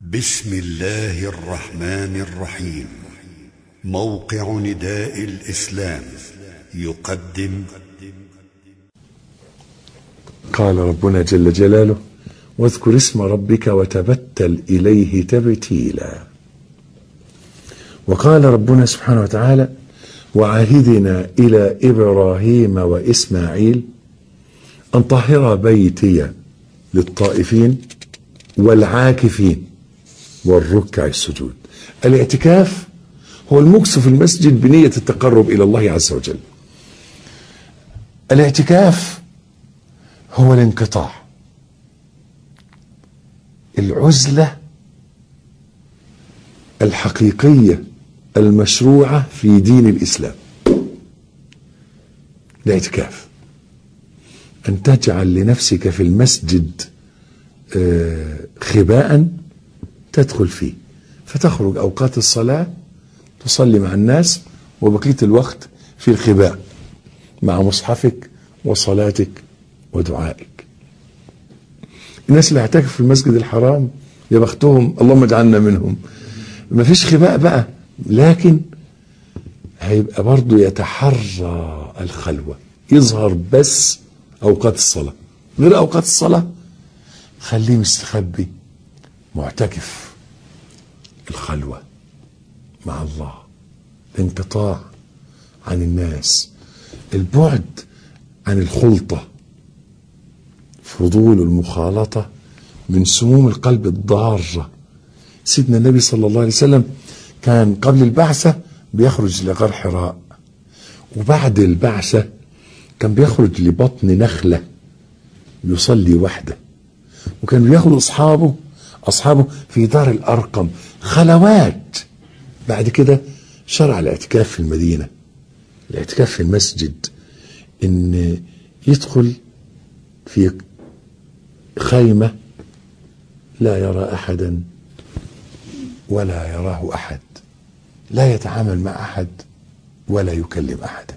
بسم الله الرحمن الرحيم موقع نداء الإسلام يقدم قال ربنا جل جلاله واذكر اسم ربك وتبتل اليه تبتيلا وقال ربنا سبحانه وتعالى وعهدنا الى ابراهيم واسماعيل ان طهر بيتي للطائفين والعاكفين والركع السجود الاعتكاف هو المكث في المسجد بنيه التقرب الى الله عز وجل الاعتكاف هو الانقطاع العزله الحقيقيه المشروعه في دين الاسلام الاعتكاف ان تجعل لنفسك في المسجد آه، خباء تدخل فيه فتخرج اوقات الصلاه تصلي مع الناس وبقيه الوقت في الخباء مع مصحفك وصلاتك ودعائك الناس اللي هتعتكف في المسجد الحرام يا بختهم اللهم اجعلنا منهم ما فيش خباء بقى لكن هيبقى برضه يتحرى الخلوة يظهر بس أوقات الصلاة غير أوقات الصلاة خليه مستخبي معتكف الخلوة مع الله الانقطاع عن الناس البعد عن الخلطة فضول المخالطة من سموم القلب الضارة سيدنا النبي صلى الله عليه وسلم كان قبل البعثة بيخرج لغار حراء وبعد البعثة كان بيخرج لبطن نخلة يصلي وحده وكان بياخد أصحابه أصحابه في دار الأرقم خلوات بعد كده شرع الاعتكاف في المدينة الاعتكاف في المسجد إن يدخل في خيمة لا يرى أحدا ولا يراه أحد لا يتعامل مع أحد ولا يكلم أحدا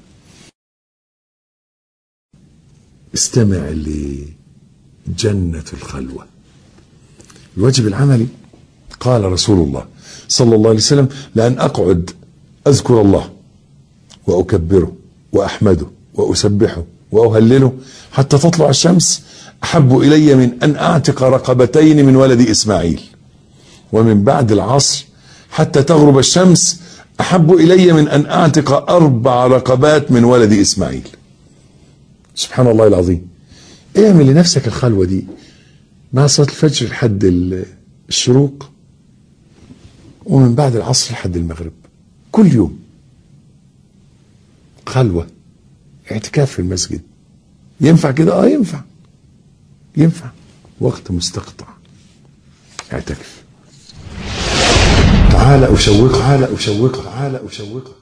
استمع لجنة الخلوة الواجب العملي قال رسول الله صلى الله عليه وسلم لأن أقعد أذكر الله وأكبره وأحمده وأسبحه وأهلله حتى تطلع الشمس أحب إلي من أن أعتق رقبتين من ولد إسماعيل ومن بعد العصر حتى تغرب الشمس أحب إلي من أن أعتق أربع رقبات من ولد إسماعيل سبحان الله العظيم اعمل لنفسك الخلوة دي مع صلاة الفجر لحد الشروق ومن بعد العصر لحد المغرب كل يوم خلوة اعتكاف في المسجد ينفع كده اه ينفع ينفع وقت مستقطع اعتكف تعال اشوقك تعال اشوقك تعال اشوقك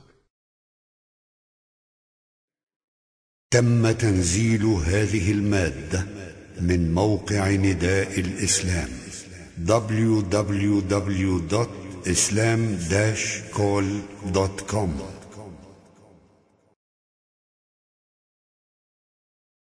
تم تنزيل هذه المادة من موقع نداء الإسلام www.islam-call.com